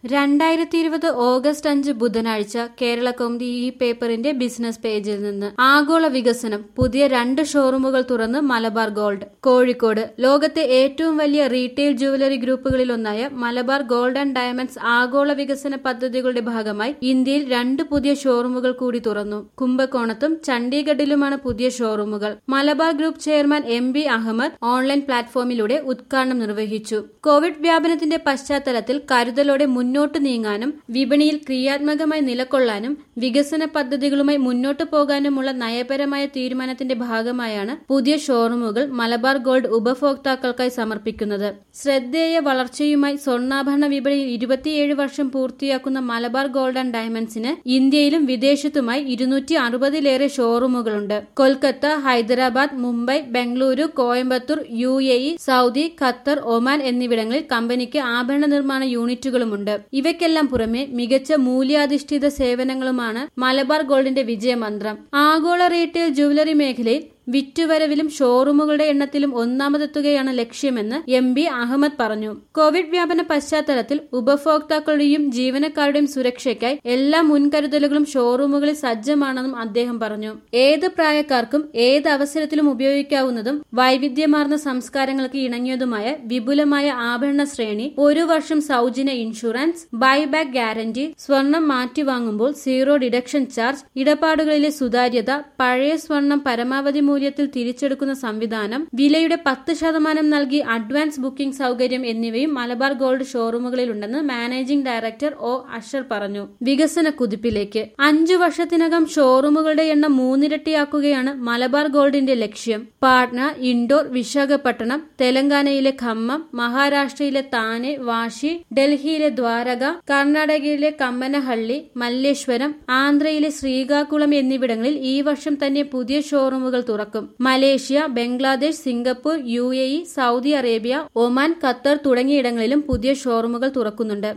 രണ്ടായിരത്തി ഇരുപത് ഓഗസ്റ്റ് അഞ്ച് ബുധനാഴ്ച കേരള കൗമുദി ഈ പേപ്പറിന്റെ ബിസിനസ് പേജിൽ നിന്ന് ആഗോള വികസനം പുതിയ രണ്ട് ഷോറൂമുകൾ തുറന്ന് മലബാർ ഗോൾഡ് കോഴിക്കോട് ലോകത്തെ ഏറ്റവും വലിയ റീറ്റെയിൽ ജുവലറി ഗ്രൂപ്പുകളിലൊന്നായ മലബാർ ഗോൾഡ് ആൻഡ് ഡയമണ്ട്സ് ആഗോള വികസന പദ്ധതികളുടെ ഭാഗമായി ഇന്ത്യയിൽ രണ്ട് പുതിയ ഷോറൂമുകൾ കൂടി തുറന്നു കുംഭകോണത്തും ചണ്ഡീഗഡിലുമാണ് പുതിയ ഷോറൂമുകൾ Malabar group chairman M B Ahammed online പ്ലാറ്റ്ഫോമിലൂടെ ഉദ്ഘാടനം നിർവഹിച്ചു കോവിഡ് വ്യാപനത്തിന്റെ പശ്ചാത്തലത്തിൽ കരുതലോടെ മുന്നോട്ട് നീങ്ങാനും വിപണിയിൽ ക്രിയാത്മകമായി നിലകൊള്ളാനും വികസന പദ്ധതികളുമായി മുന്നോട്ടു പോകാനുമുള്ള നയപരമായ തീരുമാനത്തിന്റെ ഭാഗമായാണ് പുതിയ ഷോറൂമുകൾ മലബാർ ഗോൾഡ് ഉപഭോക്താക്കൾക്കായി സമർപ്പിക്കുന്നത് ശ്രദ്ധേയ വളർച്ചയുമായി സ്വർണ്ണാഭരണ വിപണിയിൽ ഇരുപത്തിയേഴ് വർഷം പൂർത്തിയാക്കുന്ന മലബാർ ഗോൾഡ് ആൻഡ് ഡയമണ്ട്സിന് ഇന്ത്യയിലും വിദേശത്തുമായി ഇരുന്നൂറ്റി അറുപതിലേറെ ഷോറൂമുകളുണ്ട് Kolkata Hyderabad Mumbai Bengaluru Coimbatore U A E Saudi Qatar Oman എന്നിവിടങ്ങളിൽ കമ്പനിക്ക് ആഭരണ നിർമ്മാണ യൂണിറ്റുകളുമുണ്ട് ഇവയ്ക്കെല്ലാം പുറമെ മികച്ച മൂല്യാധിഷ്ഠിത സേവനങ്ങളുമാണ് മലബാർ ഗോൾഡിന്റെ വിജയമന്ത്രം ആഗോള റീറ്റെയിൽ ജുവലറി മേഖലയിൽ വിറ്റുവരവിലും ഷോറൂമുകളുടെ എണ്ണത്തിലും ഒന്നാമതെത്തുകയാണ് ലക്ഷ്യമെന്ന് എം ബി അഹമ്മദ് പറഞ്ഞു കോവിഡ് വ്യാപന പശ്ചാത്തലത്തിൽ ഉപഭോക്താക്കളുടെയും ജീവനക്കാരുടെയും സുരക്ഷയ്ക്കായി എല്ലാ മുൻകരുതലുകളും ഷോറൂമുകളിൽ സജ്ജമാണെന്നും അദ്ദേഹം പറഞ്ഞു ഏത് പ്രായക്കാർക്കും ഏത് അവസരത്തിലും ഉപയോഗിക്കാവുന്നതും വൈവിധ്യമാർന്ന സംസ്കാരങ്ങൾക്ക് ഇണങ്ങിയതുമായ വിപുലമായ ആഭരണ ശ്രേണി ഒരു വർഷം സൗജന്യ ഇൻഷുറൻസ് ബൈബാക്ക് ഗ്യാരണ്ടി സ്വർണം മാറ്റിവാങ്ങുമ്പോൾ സീറോ ഡിഡക്ഷൻ ചാർജ് ഇടപാടുകളിലെ സുതാര്യത പഴയ സ്വർണം പരമാവധി മൂല്യത്തിൽ തിരിച്ചെടുക്കുന്ന സംവിധാനം വിലയുടെ പത്ത് ശതമാനം നൽകി അഡ്വാൻസ് ബുക്കിംഗ് സൗകര്യം എന്നിവയും മലബാർ ഗോൾഡ് ഷോറൂമുകളിലുണ്ടെന്ന് മാനേജിംഗ് ഡയറക്ടർ ഒ അഷർ പറഞ്ഞു വികസന കുതിപ്പിലേക്ക് അഞ്ചു വർഷത്തിനകം ഷോറൂമുകളുടെ എണ്ണം മൂന്നിരട്ടിയാക്കുകയാണ് മലബാർ ഗോൾഡിന്റെ ലക്ഷ്യം പാട്ന ഇൻഡോർ വിശാഖപട്ടണം തെലങ്കാനയിലെ ഖമ്മം മഹാരാഷ്ട്രയിലെ താനെ വാഷി ഡൽഹിയിലെ ദ്വാരക കർണാടകയിലെ കമ്മനഹള്ളി മല്ലേശ്വരം ആന്ധ്രയിലെ ശ്രീകാകുളം എന്നിവിടങ്ങളിൽ ഈ വർഷം തന്നെ പുതിയ ഷോറൂമുകൾ തുറക്കും Malaysia Bangladesh Singapore U A E Saudi Arabia Oman Qatar തുടങ്ങിയിടങ്ങളിലും പുതിയ ഷോറൂമുകൾ തുറക്കുന്നുണ്ട്